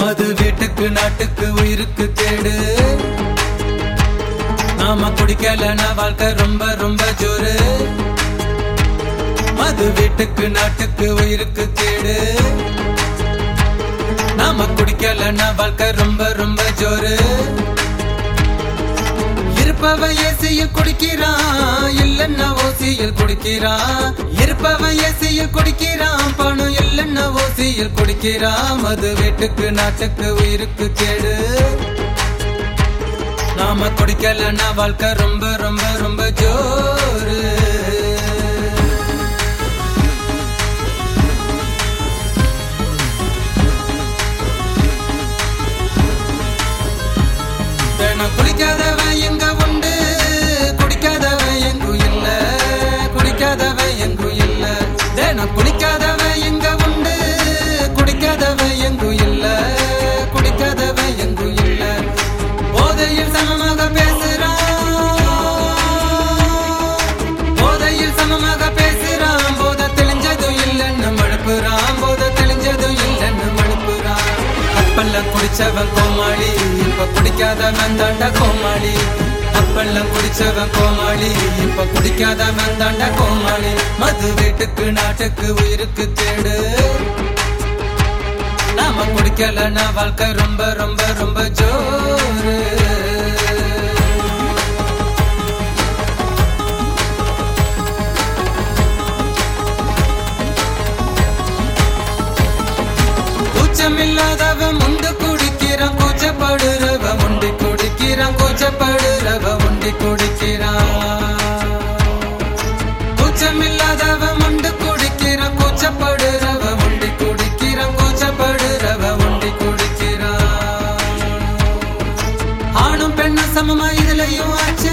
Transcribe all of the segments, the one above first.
மது வீட்டுக்கு நாட்டுக்கு உயிருக்கு கேடு நாம குடிக்கலனா வாழ்க்கை ரொம்ப ரொம்ப ஜோரு மது வீட்டுக்கு நாட்டுக்கு உயிருக்கு கேடு நாம குடிக்கலனா வாழ்க்கை ரொம்ப ரொம்ப ஜோரு இருப்பவன் ஏசியில் குடிக்கிறான் இல்லன்னா ஓசியில் குடிக்கிறான் இருப்பவன் ஏசியில் குடிக்கிறான் பணம் இல்லன்னா ஓசியில் குடிக்கிறான் மது வீட்டுக்கு நாட்டுக்கு உயிருக்கு கேடு நாம குடிக்கலன்னா வாழ்க்கை ரொம்ப ரொம்ப ரொம்ப ஜோரு தினம் குடிக்காதவன் எங்க உண்டு குடிக்காதவன் எங்கும் இல்ல குடிக்காதவன் எங்கும் இல்ல தினம் குடிக்காதவன் எங்க உண்டு குடிக்காதவன் எங்கும் இல்ல குடிக்காதவன் எங்கும் இல்ல போதையில் சமமாக பேசுறான் போதையில் சமமாக பேசுறான் போத தெளிஞ்சதும் இல்லைன்னு மழுப்புறான் போத தெளிஞ்சதும் இல்லைன்னு மழுப்புறான் அப்பெல்லாம் குடிச்சவன் கோமாளி இப்ப குடிக்காதவன் தாண்டா கோமாளி அப்பெல்லாம் குடிச்சவன் கோமாளி இப்ப குடிக்காதவன் தாண்டா கோமாளி மது வீட்டுக்கு நாட்டுக்கு உயிருக்கு கேடு நாம குடிக்கலன்னா வாழ்க்கை ரொம்ப ரொம்ப ரொம்ப ஜோரு கூச்சமில்லாதவன் முண்டு குடிக்கிறான் கூச்சப்படுறவ முண்டி குடிக்கிறான் கூச்சப்படுறவ முண்டி குடிக்கிறான் கூச்சமில்லாதவ முண்டு குடிக்கிறான் கூச்சப்படுறவ முண்டி குடிக்கிறான் கூச்சப்படுறவ முண்டி குடிக்கிறான் ஆணும் பெண்ணும் சமமா இதுலயும் ஆச்சு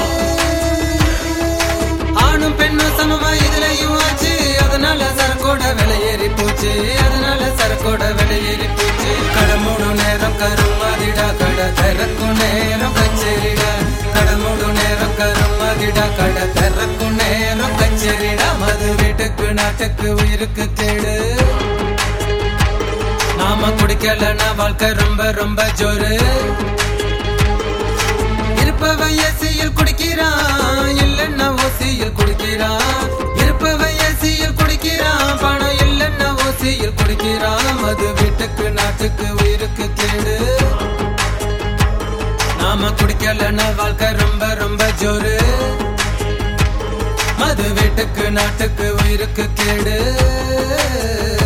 ஆணும் பெண்ணும் சமமா இதுலயும் ஆச்சு அதனால சரக்கோட விலை ஏறி போச்சு அதனால சரக்கோட விலை ஏறி போச்சு கடை மூணு நேரம் கருமாதிடா கடை திறக்கும் நேரம் கச்சேரிடா கடை மூணு நேரம் கருமாதிடா கடை திறக்கும் நேரம் கச்சேரிடா மது வீட்டுக்கு நாட்டுக்கு உயிருக்கு கேடு நாம குடிக்கலன்னா வாழ்க்கை ரொம்ப ரொம்ப ஜோரு இருப்பவன் ஏசியில் குடிக்கிறான் இல்லன்னா ஓசியில் குடிக்கிறான் இருப்பவன் ஏசியில் குடிக்கிறான் பணம் இல்லன்னா ஓசியில் குடிக்கிறான் மது வீட்டுக்கு நாட்டுக்கு உயிருக்கு கேடு நாம குடிக்கலன்னா வாழ்க்கை ரொம்ப ரொம்ப ஜோரு மது வீட்டுக்கு நாட்டுக்கு உயிருக்கு கேடு